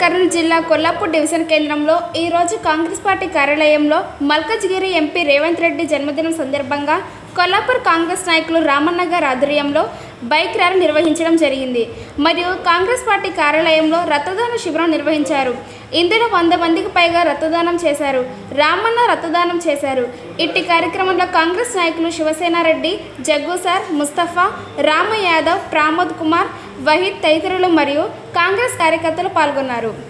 కర్నూలు జిల్లా కొల్లాపూర్ డివిజన్ కేంద్రంలో ఈరోజు కాంగ్రెస్ పార్టీ కార్యాలయంలో మల్కజ్గిరి ఎంపీ రేవంత్ రెడ్డి జన్మదినం సందర్భంగా కొల్లాపూర్ కాంగ్రెస్ నాయకులు రామన్న గారి ఆధ్వర్యంలో బైక్ ర్యాలీ నిర్వహించడం జరిగింది మరియు కాంగ్రెస్ పార్టీ కార్యాలయంలో రక్తదాన శిబిరం నిర్వహించారు ఇందులో వంద మందికి పైగా రక్తదానం చేశారు రామన్న రక్తదానం చేశారు ఇట్టి కార్యక్రమంలో కాంగ్రెస్ నాయకులు శివసేనారెడ్డి జగ్గు సార్ ముస్తఫా రామ యాదవ్ ప్రమోద్ కుమార్ వహీద్ తదితరులు మరియు కాంగ్రెస్ కార్యకర్తలు పాల్గొన్నారు